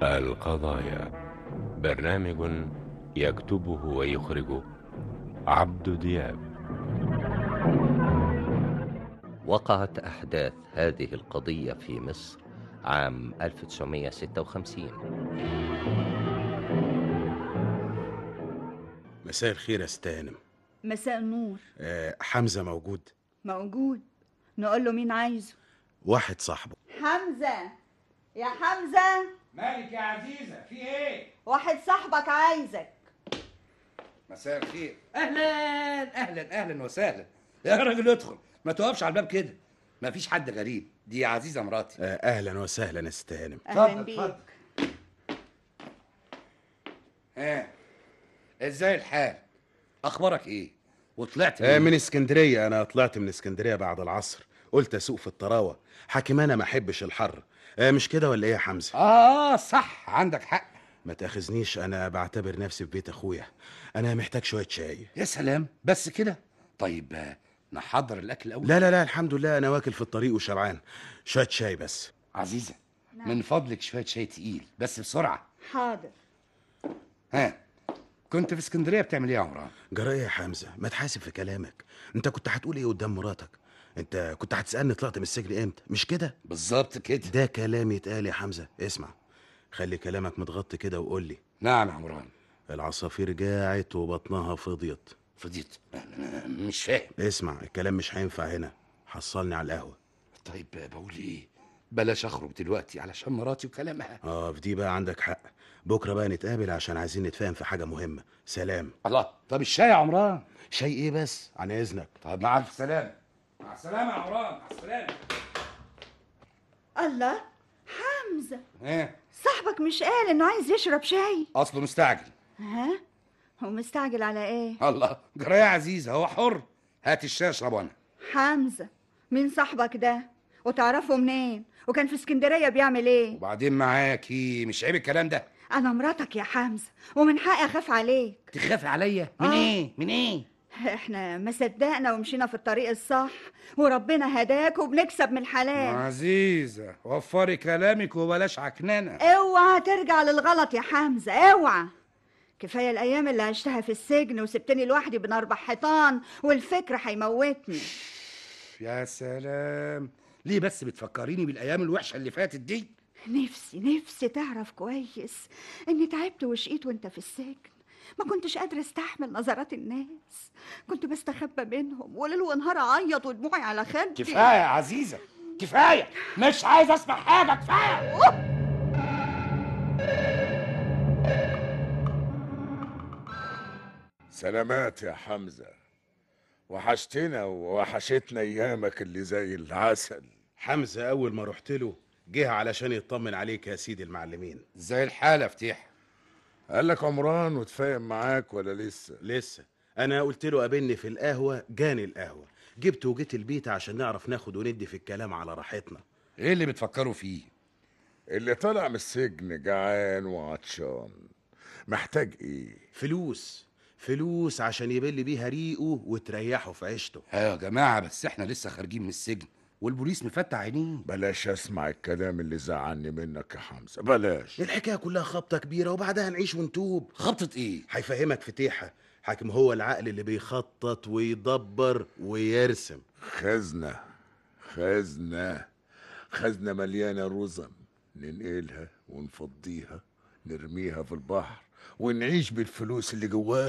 القضايا برنامج يكتبه ويخرجه عبد دياب وقعت أحداث هذه القضية في مصر عام 1956 مساء الخير يا ستانم مساء النور أه حمزة موجود موجود نقول له مين عايزه واحد صاحبه حمزة يا حمزة مالك يا عزيزة في ايه؟ واحد صاحبك عايزك مساء الخير اهلا اهلا اهلا وسهلا يا راجل ادخل ما تقفش على الباب كده ما فيش حد غريب دي عزيزة مراتي أه أهلا وسهلا يا ستانم اهلا اتفضل، بيك اتفضل. ها ازاي الحال؟ اخبارك ايه؟ وطلعت أه منين؟ من اسكندرية أنا طلعت من اسكندرية بعد العصر قلت أسوق في الطراوة حاكم أنا ما أحبش الحر أه مش كده ولا إيه يا حمزة اه صح عندك حق ما تاخذنيش أنا بعتبر نفسي في بيت أخويا أنا محتاج شوية شاي يا سلام بس كده طيب آه، نحضر الاكل الاول لا لا لا الحمد لله أنا واكل في الطريق وشبعان شوية شاي بس عزيزة من فضلك شوية شاي تقيل بس بسرعة حاضر ها كنت في اسكندرية بتعمل ايه يا عمران؟ جرى إيه يا حمزة ما تحاسب في كلامك أنت كنت هتقول إيه قدام مراتك أنت كنت هتسألني طلعت من السجن إمتى مش كده بالظبط كده ده كلام يتقال يا حمزة اسمع خلي كلامك متغطي كده وقول لي نعم يا عمران العصافير جاعت وبطنها فضيت فضيت أنا مش فاهم اسمع الكلام مش هينفع هنا حصلني على القهوة طيب بقول ايه بلاش اخرج دلوقتي علشان مراتي وكلامها اه في دي بقى عندك حق بكرة بقى نتقابل عشان عايزين نتفاهم في حاجة مهمة سلام الله طب الشاي يا عمران شيء ايه بس عن اذنك طب مع الف سلامة مع السلامة يا عمران مع السلامة الله حمزة ايه صاحبك مش قال انه عايز يشرب شاي اصله مستعجل ها هو مستعجل على ايه الله جرى يا عزيزة هو حر هات الشاي اشربه انا حمزة مين صاحبك ده وتعرفه منين وكان في اسكندرية بيعمل ايه وبعدين معاكي مش عيب الكلام ده انا مراتك يا حمزة ومن حقي اخاف عليك تخافي عليا من آه. ايه من ايه احنا ما صدقنا ومشينا في الطريق الصح وربنا هداك وبنكسب من الحلال عزيزة وفري كلامك وبلاش عكنانة اوعى ترجع للغلط يا حمزة اوعى كفاية الأيام اللي عشتها في السجن وسبتني لوحدي بين أربع حيطان والفكر هيموتني يا سلام ليه بس بتفكريني بالايام الوحشه اللي فاتت دي نفسي نفسي تعرف كويس إني تعبت وشقيت وأنت في السجن ما كنتش قادرة استحمل نظرات الناس كنت بستخبى منهم وليل ونهار أعيط ودموعي على خدي كفايه يا عزيزه كفايه مش عايز اسمع حاجه كفايه سلامات يا حمزة وحشتنا ووحشتنا ايامك اللي زي العسل حمزة اول ما رحت له جه علشان يطمن عليك يا سيدي المعلمين زي الحاله فتيح قال لك عمران وتفاهم معاك ولا لسه لسه انا قلت له قابلني في القهوة جاني القهوة جبت وجيت البيت عشان نعرف ناخد وندي في الكلام على راحتنا ايه اللي بتفكروا فيه اللي طلع من السجن جعان وعطشان محتاج ايه فلوس فلوس عشان يبل بيها ريقه وتريحه في عيشته ها يا جماعه بس احنا لسه خارجين من السجن والبوليس مفتح عينيه بلاش اسمع الكلام اللي زعلني منك يا حمزة بلاش الحكاية كلها خبطة كبيرة وبعدها نعيش ونتوب خبطه ايه هيفهمك فتيحة حاكم هو العقل اللي بيخطط ويدبر ويرسم خزنة خزنة خزنة مليانة رزم ننقلها ونفضيها نرميها في البحر ونعيش بالفلوس اللي جواها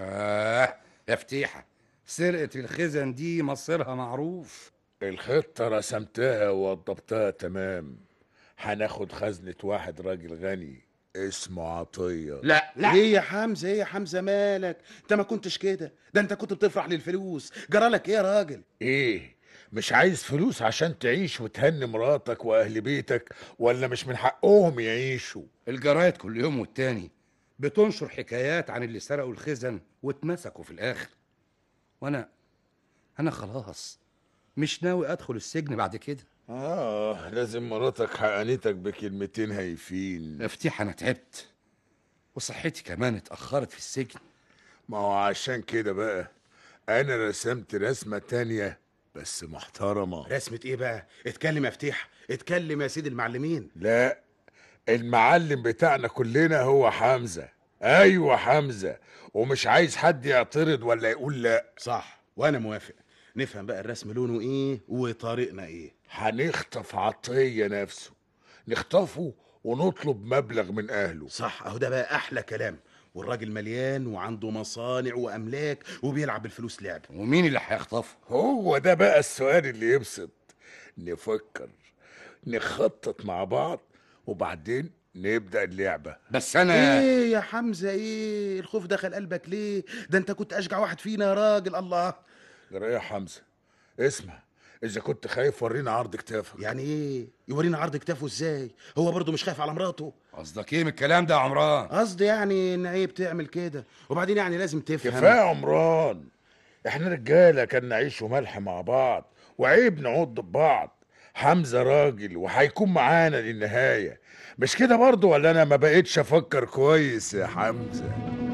آه يا فتيحه سرقه الخزن دي مصيرها معروف الخطة رسمتها ووضبتها تمام هناخد خزنة واحد راجل غني اسمه عطية لا لا ايه يا حمزة ايه يا حمزة مالك انت ما كنتش كده ده انت كنت بتفرح للفلوس جرالك ايه يا راجل ايه مش عايز فلوس عشان تعيش وتهني مراتك واهل بيتك ولا مش من حقهم يعيشوا الجرايد كل يوم والتاني بتنشر حكايات عن اللي سرقوا الخزن واتمسكوا في الاخر وانا انا خلاص مش ناوي ادخل السجن بعد كده اه لازم مراتك حقنتك بكلمتين هايفين افتيح انا تعبت وصحتي كمان اتاخرت في السجن ما هو عشان كده بقى انا رسمت رسمة تانية بس محترمة رسمة ايه بقى اتكلم يا فتيح اتكلم يا سيدي المعلمين لا المعلم بتاعنا كلنا هو حمزة ايوه حمزة ومش عايز حد يعترض ولا يقول لا صح وانا موافق نفهم بقى الرسم لونه ايه وطريقنا ايه هنخطف عطية نفسه نخطفه ونطلب مبلغ من اهله صح اهو ده بقى احلى كلام والراجل مليان وعنده مصانع واملاك وبيلعب الفلوس لعب ومين اللي هيخطفه هو ده بقى السؤال اللي يبسط نفكر نخطط مع بعض وبعدين نبدأ اللعبة بس انا ايه يا حمزه ايه الخوف دخل قلبك ليه ده انت كنت اشجع واحد فينا يا راجل الله جرى يا حمزة اسمع إذا كنت خايف ورينا عرض كتافك يعني ايه يورينا عرض كتافه ازاي هو برضه مش خايف على مراته قصدك ايه من الكلام ده يا عمران قصدي يعني ان عيب تعمل كده وبعدين يعني لازم تفهم كفاية عمران احنا رجالة كان نعيش وملح مع بعض وعيب نعض ببعض حمزة راجل وهيكون معانا للنهاية مش كده برضه ولا انا ما بقيتش افكر كويس يا حمزة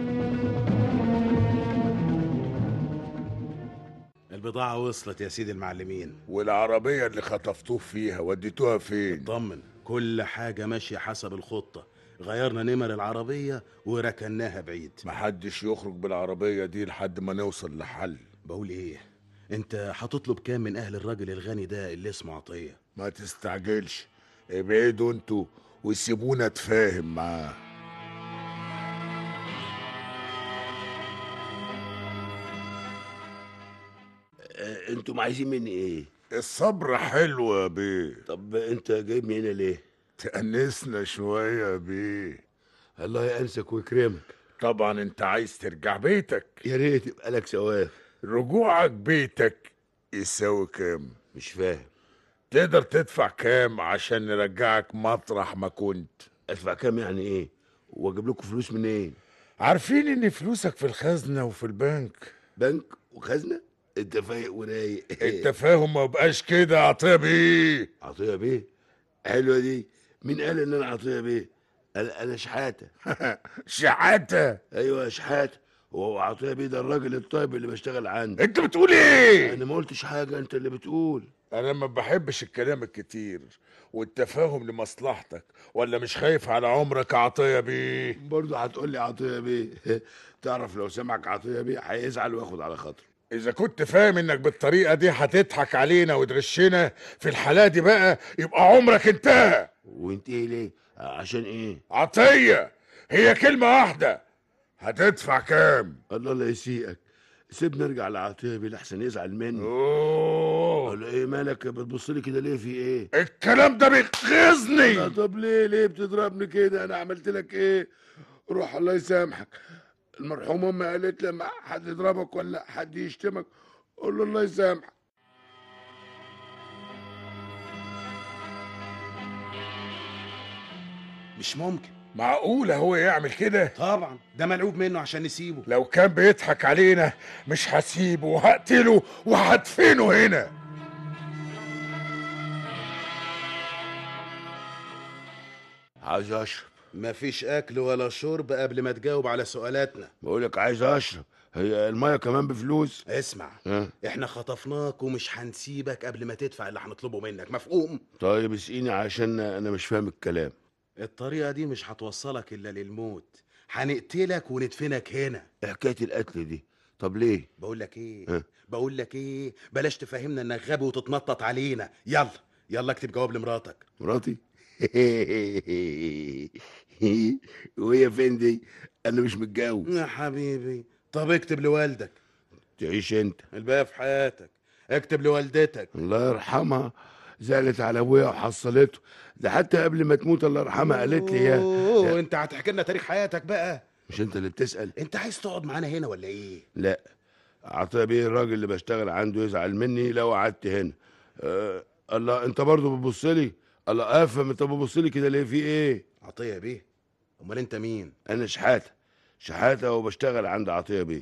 البضاعه وصلت يا سيدي المعلمين والعربية اللي خطفتوه فيها وديتوها فين طمن كل حاجه ماشيه حسب الخطه غيرنا نمر العربيه وركناها بعيد محدش يخرج بالعربية دي لحد ما نوصل لحل بقول ايه انت هتطلب كام من اهل الراجل الغني ده اللي اسمه عطيه ما تستعجلش ابعدوا انتوا وسيبونا اتفاهم معاه آه، انتم عايزين مني ايه الصبر حلو يا بيه طب انت جايبني هنا ليه تأنسنا شوية يا بيه الله يأنسك ويكرمك طبعا انت عايز ترجع بيتك يا ريت يبقى لك ثواب رجوعك بيتك يساوي كام مش فاهم تقدر تدفع كام عشان نرجعك مطرح ما كنت ادفع كام يعني ايه واجيب لكم فلوس منين عارفين ان فلوسك في الخزنة وفي البنك بنك وخزنه انت فايق ورايق التفاهم ما بقاش كده يا عطيه بيه عطيه بيه حلوه دي مين قال ان انا عطيه بيه انا انا شحاته شحاتة ايوه شحاته وهو عطيه بيه ده الراجل الطيب اللي بشتغل عنده انت بتقول ايه انا ما قلتش حاجه انت اللي بتقول انا ما بحبش الكلام الكتير والتفاهم لمصلحتك ولا مش خايف على عمرك يا عطيه بيه برضه هتقول لي عطيه بيه تعرف لو سمعك عطيه بيه هيزعل وياخد على خاطره اذا كنت فاهم انك بالطريقه دي هتضحك علينا وتغشنا في الحاله دي بقى يبقى عمرك انتهى وانت ايه ليه عشان ايه عطيه هي كلمه واحده هتدفع كام الله لا يسيئك سيبني ارجع لعطيه بيه لحسن يزعل مني اوه ولا ايه مالك بتبص لي كده ليه في ايه الكلام ده لا بيغيظني طب ليه ليه بتضربني كده انا عملت لك ايه روح الله يسامحك المرحوم امي قالت لما حد يضربك ولا حد يشتمك قول له الله يسامحك مش ممكن معقوله هو يعمل كده طبعا ده ملعوب منه عشان نسيبه لو كان بيضحك علينا مش هسيبه وهقتله وهدفنه هنا عايز اشرب مفيش اكل ولا شرب قبل ما تجاوب على سؤالاتنا بقول لك عايز اشرب هي الميه كمان بفلوس اسمع ها احنا خطفناك ومش هنسيبك قبل ما تدفع اللي هنطلبه منك مفهوم طيب اسقيني عشان انا مش فاهم الكلام الطريقه دي مش هتوصلك الا للموت هنقتلك وندفنك هنا إيه حكايه القتل دي طب ليه بقول لك ايه ها؟ بقول لك ايه بلاش تفهمنا انك غبي وتتنطط علينا يلا يلا اكتب جواب لمراتك مراتي وهي فين دي انا مش متجوز يا حبيبي طب اكتب لوالدك تعيش انت الباقي في حياتك اكتب لوالدتك الله يرحمها زعلت على ابويا وحصلته ده حتى قبل ما تموت الله يرحمها قالت لي يا أوه، انت هتحكي لنا تاريخ حياتك بقى مش انت اللي بتسال انت عايز تقعد معانا هنا ولا ايه لا عطيه بيه الراجل اللي بشتغل عنده يزعل مني لو قعدت هنا أه الله انت برضه بتبص لي الله افهم انت بتبص لي كده ليه في ايه عطيه بيه امال انت مين انا شحاته شحاته وبشتغل عند عطيه بيه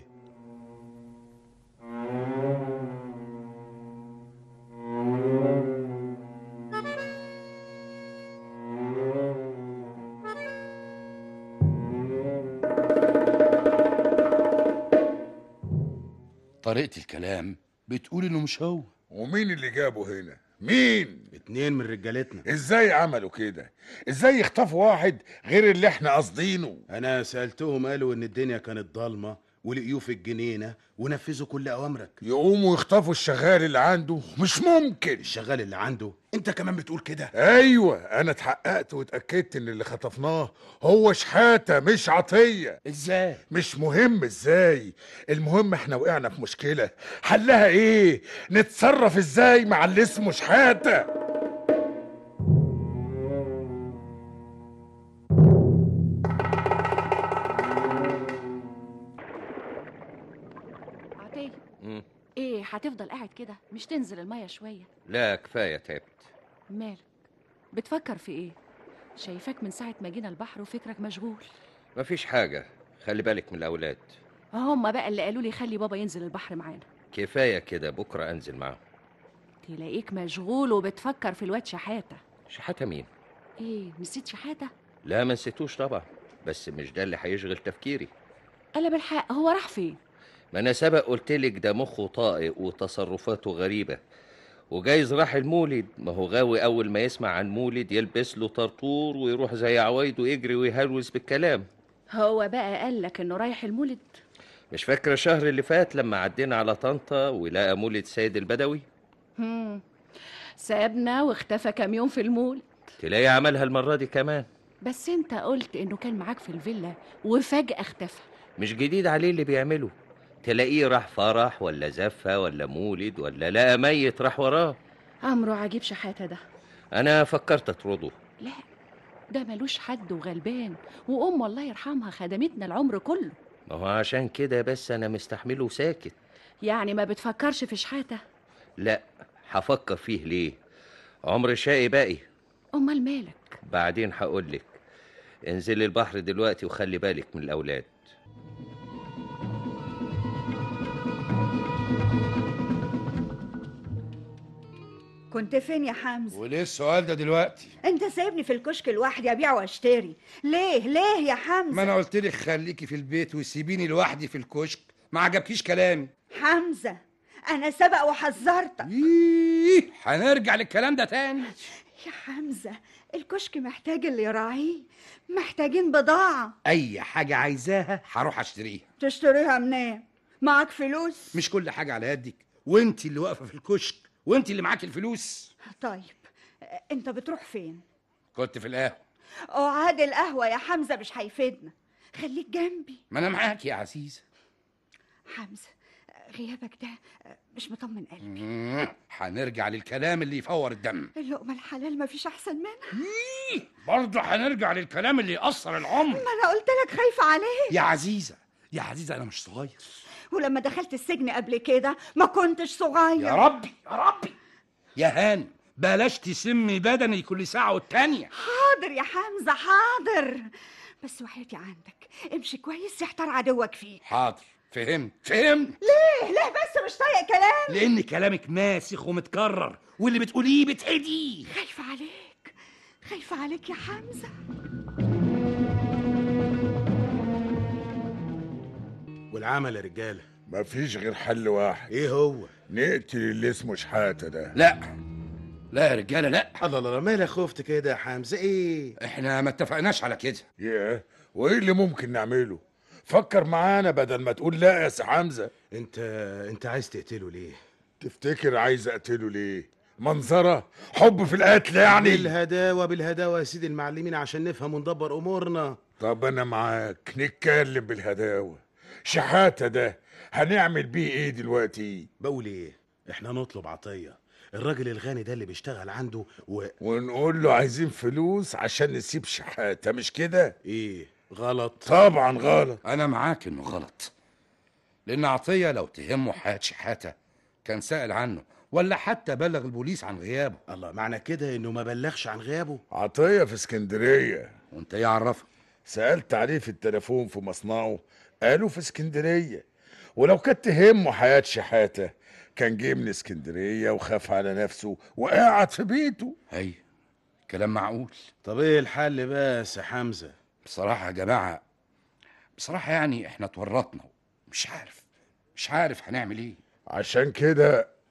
طريقة الكلام بتقول انه مش هو ومين اللي جابه هنا مين اتنين من رجالتنا ازاي عملوا كده ازاي يخطفوا واحد غير اللي احنا قاصدينه انا سالتهم قالوا ان الدنيا كانت ضلمه ولقيوه في الجنينه ونفذوا كل اوامرك يقوموا يخطفوا الشغال اللي عنده مش ممكن الشغال اللي عنده انت كمان بتقول كده ايوه انا اتحققت واتاكدت ان اللي خطفناه هو شحاته مش عطيه ازاي مش مهم ازاي المهم احنا وقعنا في مشكله حلها ايه نتصرف ازاي مع اللي اسمه شحاته عطية مم. ايه هتفضل قاعد كده مش تنزل المية شوية لا كفاية تعبت مالك بتفكر في ايه شايفاك من ساعة ما جينا البحر وفكرك مشغول مفيش حاجة خلي بالك من الأولاد هما بقى اللي قالوا لي خلي بابا ينزل البحر معانا كفاية كده بكرة أنزل معاهم تلاقيك مشغول وبتفكر في الواد شحاتة شحاتة مين؟ ايه نسيت شحاتة لا ما نسيتوش طبعا بس مش ده اللي هيشغل تفكيري قال بالحق هو راح فين ما أنا سبق قلتلك ده مخه طائق وتصرفاته غريبة وجايز راح المولد ما هو غاوي أول ما يسمع عن مولد يلبس له طرطور ويروح زي عوايد ويجري ويهلوس بالكلام هو بقى قال لك انه رايح المولد مش فاكرة الشهر اللي فات لما عدينا على طنطا ولقى مولد سيد البدوي هم. سابنا واختفى كام يوم في المولد تلاقي عملها المرة دي كمان بس انت قلت انه كان معاك في الفيلا وفجأة اختفى مش جديد عليه اللي بيعمله تلاقيه راح فرح ولا زفة ولا مولد ولا لقى ميت راح وراه امره عجيب شحاتة ده أنا فكرت أطرده لا ده ملوش حد وغلبان وام الله يرحمها خدمتنا العمر كله ما هو عشان كده بس أنا مستحمله ساكت يعني ما بتفكرش في شحاتة لا هفكر فيه ليه عمر شقي باقي امال مالك بعدين هقولك انزلي البحر دلوقتي وخلي بالك من الأولاد كنت فين يا حمزه وليه السؤال ده دلوقتي انت سايبني في الكشك لوحدي ابيع واشتري ليه ليه يا حمزه ما انا قلت لك خليكي في البيت وسيبيني لوحدي في الكشك ما عجبكيش كلامي حمزه انا سبق وحذرتك إيه هنرجع للكلام ده تاني يا حمزه الكشك محتاج اللي يراعيه محتاجين بضاعه اي حاجه عايزاها هروح اشتريها تشتريها منين معاك فلوس مش كل حاجه على يدك وانت اللي واقفه في الكشك وانت اللي معاك الفلوس طيب انت بتروح فين كنت في القهوه اقعد القهوه يا حمزه مش هيفيدنا خليك جنبي ما انا معاك يا عزيزه حمزه غيابك ده مش مطمن قلبي مم، هنرجع للكلام اللي يفور الدم اللقمه الحلال مفيش احسن منها برضه هنرجع للكلام اللي يأثر العمر ما انا قلت لك خايفه عليك يا عزيزه يا عزيزه انا مش صغير ولما دخلت السجن قبل كده ما كنتش صغير يا ربي يا ربي يا هاني بلاش تسمي بدني كل ساعه والتانيه حاضر يا حمزه حاضر بس وحياتي عندك امشي كويس يحتار عدوك فيك حاضر فهمت فهمت ليه ليه بس مش طايق كلام لان كلامك ماسخ ومتكرر واللي بتقوليه بتعيديه خايفه عليك خايفه عليك يا حمزه والعمل يا رجاله مفيش غير حل واحد ايه هو نقتل اللي اسمه شحاته ده لا لا يا رجاله لا الله الله الله، مالك خفت كده يا حمزه ايه احنا ما اتفقناش على كده ياه وايه اللي ممكن نعمله فكر معانا بدل ما تقول لا يا سي حمزه انت انت عايز تقتله ليه تفتكر عايز اقتله ليه منظره حب في القتل يعني بالهداوه بالهداوه يا سيدي المعلمين عشان نفهم وندبر امورنا طب انا معاك نتكلم بالهداوه شحاته ده هنعمل بيه ايه دلوقتي بقول ايه احنا نطلب عطيه الراجل الغني ده اللي بيشتغل عنده و ونقول له عايزين فلوس عشان نسيب شحاته مش كده ايه غلط طبعا غلط انا معاك انه غلط لان عطيه لو تهمه حياه شحاته كان سأل عنه ولا حتى بلغ البوليس عن غيابه الله معنى كده انه ما بلغش عن غيابه عطيه في اسكندريه وانت ايه عرفك سألت عليه في التليفون في مصنعه قالوا في اسكندرية ولو كانت تهمه حياة شحاتة كان جه من اسكندرية وخاف على نفسه وقعد في بيته هي كلام معقول طب ايه الحل بس يا حمزه بصراحه يا جماعه بصراحه يعني احنا اتورطنا مش عارف مش عارف هنعمل ايه عشان كده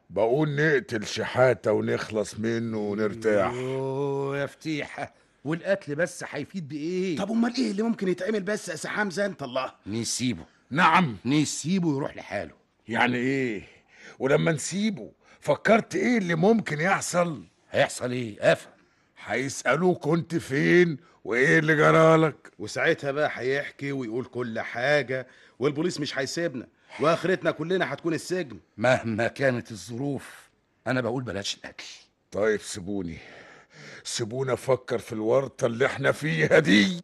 بقول نقتل شحاتة ونخلص منه ونرتاح اوه يا فتيحه والقتل بس هيفيد بايه طب امال ايه اللي ممكن يتعمل بس يا سي حمزه انت الله نسيبه نعم نسيبه يروح لحاله يعني ايه ولما نسيبه فكرت ايه اللي ممكن يحصل هيحصل ايه افهم هيسألوه كنت فين وايه اللي جرالك وساعتها بقى هيحكي ويقول كل حاجه والبوليس مش هيسيبنا واخرتنا كلنا هتكون السجن مهما كانت الظروف انا بقول بلاش القتل طيب سيبوني سيبونا افكر في الورطة اللي احنا فيها دي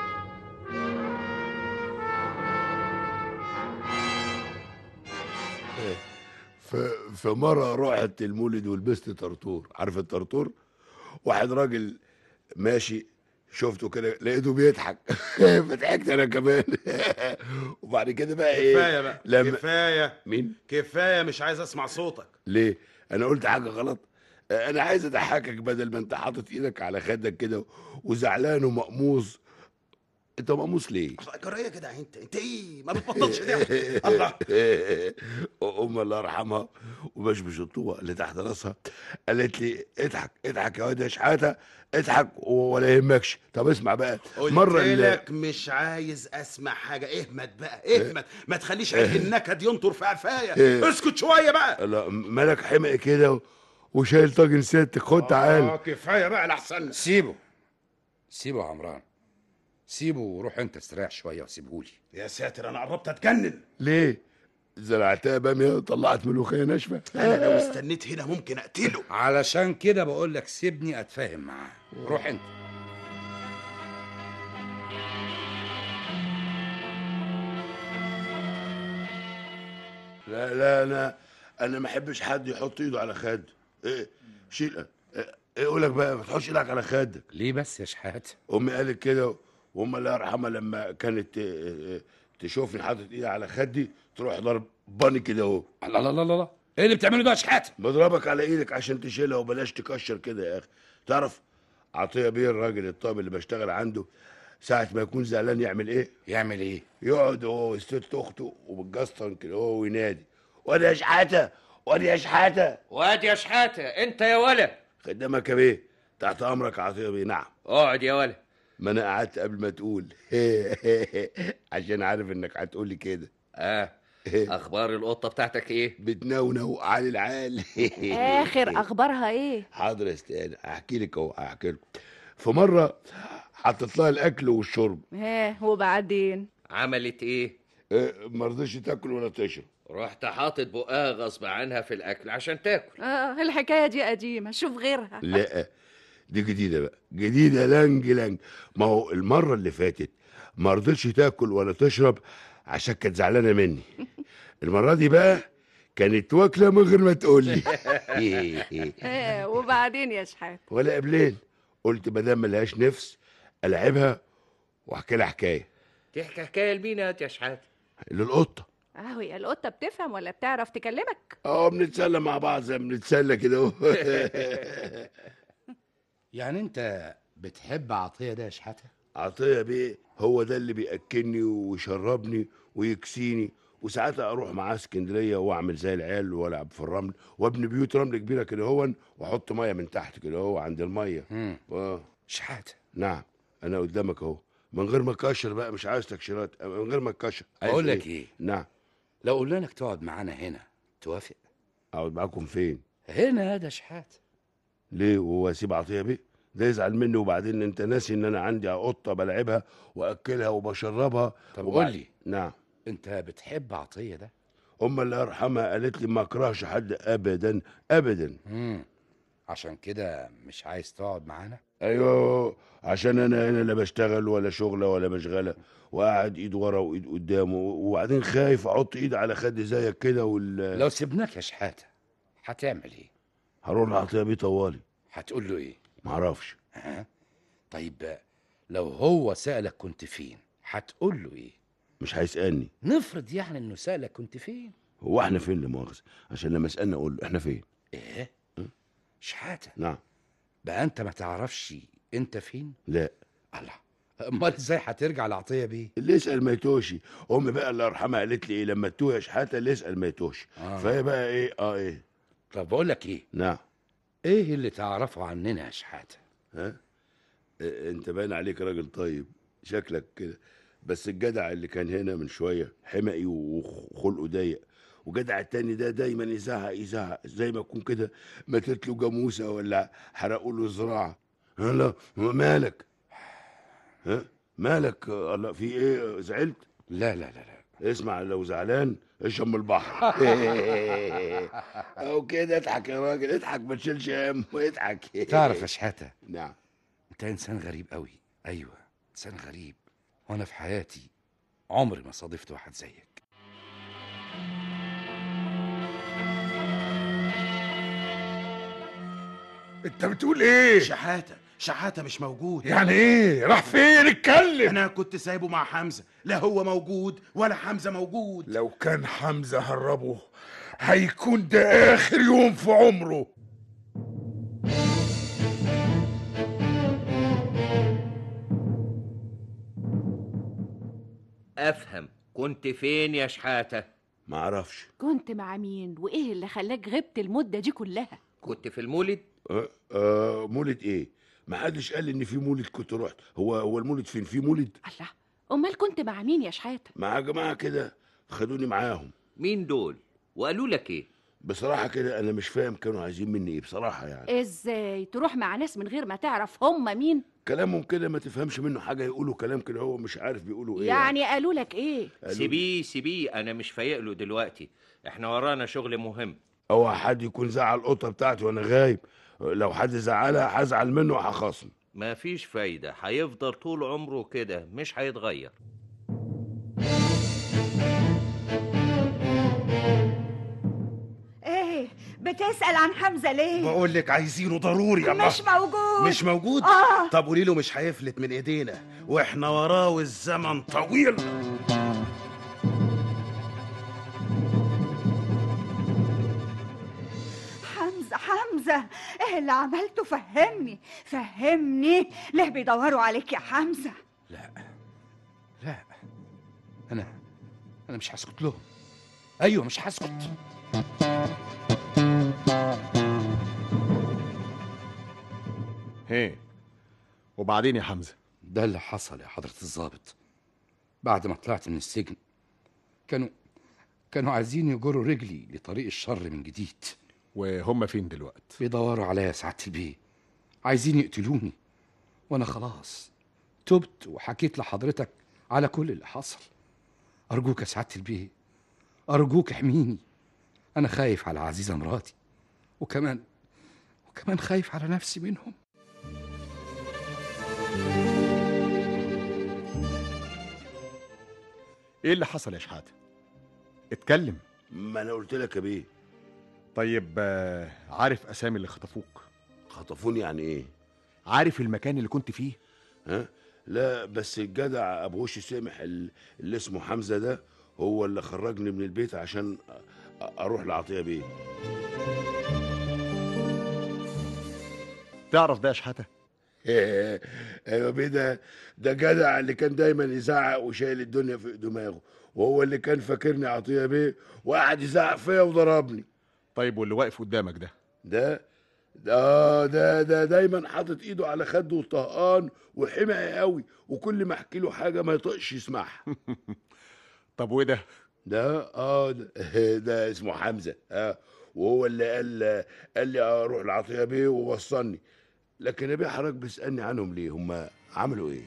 ف... فمرة رحت المولد ولبست طرطور عارف الطرطور واحد راجل ماشي شفته كده لقيته بيضحك فضحكت انا كمان وبعد كده بقى ايه كفايه بقى لما كفايه مين كفايه مش عايز اسمع صوتك ليه انا قلت حاجه غلط انا عايز اضحكك بدل ما انت حاطط ايدك على خدك كده وزعلان ومقموص انت مقموص ليه جرايه كده انت انت ايه ما بتبطلش ضحك الله ام الله يرحمها وبشبش الطوبه اللي تحت راسها قالت لي اضحك اضحك يا واد يا شحاته اضحك ولا يهمكش طب اسمع بقى قلت مره ال- لك مش عايز اسمع حاجه اهمت بقى اهمت ما تخليش عيد النكد ينطر في قفايا إيه. اسكت شويه بقى لا مالك حمق كده و- وشايل طاجن ستك خد تعال آه كفايه بقى لحسن سيبه سيبه يا عمران سيبه وروح انت استريح شويه وسيبهولي يا ساتر انا قربت اتجنن ليه زرعتها باميه وطلعت ملوخيه ناشفه انا لو استنيت هنا ممكن اقتله علشان كده بقول لك سيبني اتفاهم معاه روح انت لا لا انا انا ما احبش حد يحط ايده على خده ايه شيل ايه اقول لك بقى ما تحطش ايدك على خدك ليه بس يا شحات امي قالت كده وامي الله يرحمها لما كانت اه، اه، تشوفني حاطط ايدي على خدي تروح ضرب باني كده اهو الله الله الله الله ايه اللي بتعمله ده يا شحات بضربك على ايدك عشان تشيلها وبلاش تكشر كده يا اخي تعرف عطيه بيه الراجل الطاب اللي بشتغل عنده ساعة ما يكون زعلان يعمل ايه؟ يعمل ايه يقعد هو وست اخته وبالجسطن كده هو وينادي وادي يا شحاته وادي يا شحاته واد يا شحاته انت يا ولا خدامك يا بيه تحت امرك يا عطيه بيه نعم اقعد يا ولا ما انا قعدت قبل ما تقول عشان عارف انك هتقول لي كده اه اخبار القطه بتاعتك ايه بتنونو على العال اخر اخبارها ايه حاضر يا استاذ احكي لك اهو احكي لكم في مره حطيت لها الاكل والشرب ها وبعدين عملت ايه إيه، ما رضيش تاكل ولا تشرب رحت حاطط بقها غصب عنها في الاكل عشان تاكل اه الحكايه دي قديمه شوف غيرها لا دي جديده بقى جديده لانج لانج ما هو المره اللي فاتت ما رضتش تاكل ولا تشرب عشان كانت زعلانه مني المره دي بقى كانت واكله من غير ما تقول لي اه وبعدين يا شحات ولا قبلين قلت ما دام ملهاش نفس العبها واحكي لها حكايه تحكي حكايه لمين يا شحاته للقطه اهو يا القطه بتفهم ولا بتعرف تكلمك اه بنتسلى مع بعض زي ما بنتسلى كده اهو يعني انت بتحب عطيه ده يا شحاته عطيه بيه هو ده اللي بياكلني ويشربني ويكسيني وساعات اروح معاه اسكندريه واعمل زي العيال والعب في الرمل وابني بيوت رمل كبيره كده هون واحط ميه من تحت كده اهو عند الميه مم. اه شحاته نعم انا قدامك اهو من غير ما اكشر بقى مش عايز تكشيرات من غير ما اتكشر عايز بقول لك ايه نعم لو قلنا لك تقعد معانا هنا توافق اقعد معاكم فين هنا ده شحات ليه وهو اسيب عطيه بيه ده يزعل مني وبعدين انت ناسي ان انا عندي قطه بلعبها واكلها وبشربها طب وبعد- قول لي نعم انت بتحب عطيه ده ام الله يرحمها قالت لي ما اكرهش حد ابدا ابدا امم عشان كده مش عايز تقعد معانا ايوه عشان انا هنا لا بشتغل ولا شغله ولا مشغله وقاعد ايد ورا وايد قدامه وبعدين خايف احط ايد على خدي زيك كده وال لو سيبناك يا شحاته هتعمل ايه هروح لعطيه بيه طوالي هتقول له ايه معرفش ها طيب لو هو سألك كنت فين هتقول له ايه مش هيسالني نفرض يعني انه سألك كنت فين هو احنا فين لا مؤاخذه عشان لما اسالني اقول له احنا فين ايه شحاته نعم بقى انت ما تعرفش انت فين لا الله امال ازاي هترجع لعطيه بيه اللي يسال ما يتوهش امي بقى الله يرحمها قالت لي ايه لما تتوه يا شحاته اللي يسال ما يتوهش آه. فهي بقى ايه اه ايه طب بقول لك ايه نعم ايه اللي تعرفه عننا يا شحاته ها إيه، انت باين عليك راجل طيب شكلك كده بس الجدع اللي كان هنا من شويه حمقي وخلقه ضيق وجدع التاني ده دايما يزعق يزعق زي ما يكون كده ماتت له جاموسه ولا حرقوا له زراعه لا مالك ها مالك الله في ايه زعلت لا لا لا لا اسمع لو زعلان اشرب من البحر او كده اضحك يا راجل اضحك ما تشيلش هم اضحك تعرف يا شحاته نعم انت انسان غريب قوي ايوه انسان غريب وانا في حياتي عمري ما صادفت واحد زيك انت بتقول ايه شحاته شحاته مش موجود يعني ايه راح فين اتكلم انا كنت سايبه مع حمزه لا هو موجود ولا حمزه موجود لو كان حمزه هربه هيكون ده اخر يوم في عمره افهم كنت فين يا شحاته ما اعرفش كنت مع مين وايه اللي خلاك غبت المده دي كلها كنت في المولد أه أه مولد ايه ما حدش قال ان في مولد كنت رحت هو هو المولد فين في مولد الله امال كنت مع مين يا شحاته مع جماعه كده خدوني معاهم مين دول وقالوا لك ايه بصراحه كده انا مش فاهم كانوا عايزين مني ايه بصراحه يعني ازاي تروح مع ناس من غير ما تعرف هم مين كلامهم كده ما تفهمش منه حاجه يقولوا كلام كده هو مش عارف بيقولوا ايه يعني قالوا لك ايه قالوا- سيبيه سيبيه انا مش فايق له دلوقتي احنا ورانا شغل مهم هو حد يكون زعل القطه بتاعتي وانا غايب لو حد زعلها هزعل منه وهخاصم ما فيش فايدة هيفضل طول عمره كده مش هيتغير ايه بتسأل عن حمزة ليه بقول لك عايزينه ضروري يا الله مش موجود مش موجود آه. طب قولي له مش هيفلت من ايدينا واحنا وراه والزمن طويل حمزة حمزة ايه اللي عملته فهمني فهمني ليه بيدوروا عليك يا حمزة لا لا انا انا مش هسكت لهم ايوه مش هسكت هي وبعدين يا حمزه ده اللي حصل يا حضرة الضابط بعد ما طلعت من السجن كانوا كانوا عايزين يجروا رجلي لطريق الشر من جديد وهم فين دلوقتي بيدوروا عليا يا سعادة البيه عايزين يقتلوني وانا خلاص تبت وحكيت لحضرتك على كل اللي حصل ارجوك يا سعادة البيه ارجوك احميني انا خايف على عزيزة مراتي وكمان وكمان خايف على نفسي منهم ايه اللي حصل يا شحاته اتكلم ما انا قلت لك يا بيه طيب آه، عارف اسامي اللي خطفوك خطفوني يعني ايه عارف المكان اللي كنت فيه ها لا بس الجدع ابو وش سامح ال- اللي اسمه حمزه ده هو اللي خرجني من البيت عشان أ- اروح لعطيه بيه تعرف ده يا شحاته ايوه بيه ده ده جدع اللي كان دايما يزعق وشايل الدنيا في دماغه وهو اللي كان فاكرني عطيه بيه وقعد يزعق فيا وضربني طيب واللي واقف قدامك ده ده ده ده ده دايما حاطط ايده على خده وطهقان وحمقي قوي وكل ما احكي له حاجه ما يطقش يسمعها طب وده ده اه ده, ده اسمه حمزه اه وهو اللي قال قال لي اروح لعطيه بيه ووصلني لكن يا بيه حضرتك بتسالني عنهم ليه هم عملوا ايه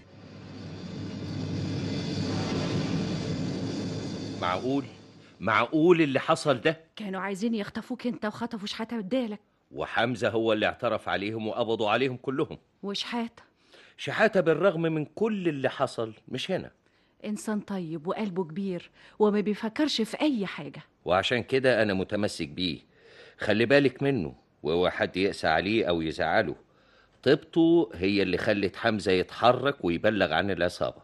معقول معقول اللي حصل ده كانوا عايزين يخطفوك انت وخطفوا شحاته بدالك وحمزة هو اللي اعترف عليهم وقبضوا عليهم كلهم وشحاته شحاتة بالرغم من كل اللي حصل مش هنا انسان طيب وقلبه كبير وما بيفكرش في اي حاجه وعشان كده أنا متمسك بيه خلي بالك منه وهو حد يقسى عليه أو يزعله طيبته هي اللي خلت حمزة يتحرك ويبلغ عن العصابة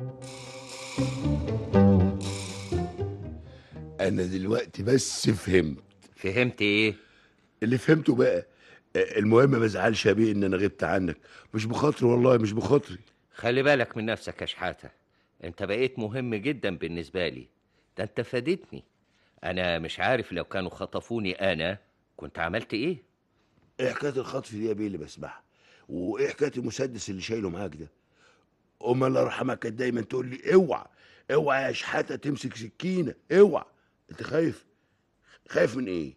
انا دلوقتي بس فهمت فهمت إيه؟ اللي فهمته بقى آه، المهم ما ازعلش يا بيه ان انا غبت عنك مش بخاطري والله مش بخاطري خلي بالك من نفسك يا شحاتة انت بقيت مهم جدا بالنسبة لي ده انت فادتني انا مش عارف لو كانوا خطفوني انا كنت عملت ايه ايه حكايه الخطف دي يا بيه اللي بسمعها وايه حكايه المسدس اللي شايله معاك ده امال الله يرحمها كانت دايما تقول لي اوعى اوعى يا شحاته تمسك سكينه اوعى انت خايف خايف من ايه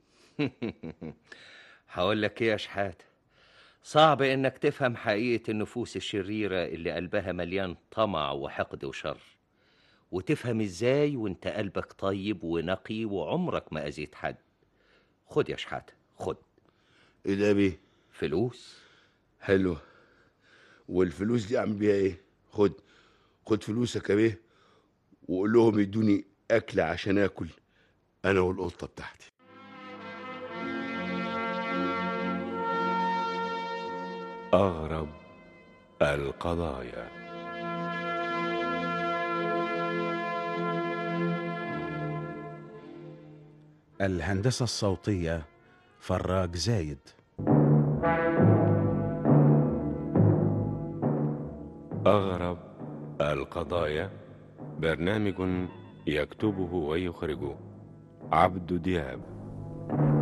هقول لك ايه يا شحاتة صعب انك تفهم حقيقة النفوس الشريرة اللي قلبها مليان طمع وحقد وشر وتفهم ازاي وانت قلبك طيب ونقي وعمرك ما اذيت حد خد يا شحاتة خد ايه ده يا بيه فلوس حلوه والفلوس دي اعمل بيها ايه خد خد فلوسك يا بيه وقول لهم يدوني اكل عشان اكل انا والقطه بتاعتي أغرب القضايا الهندسة الصوتية فراج زايد أغرب القضايا برنامج يكتبه ويخرجه عبد دياب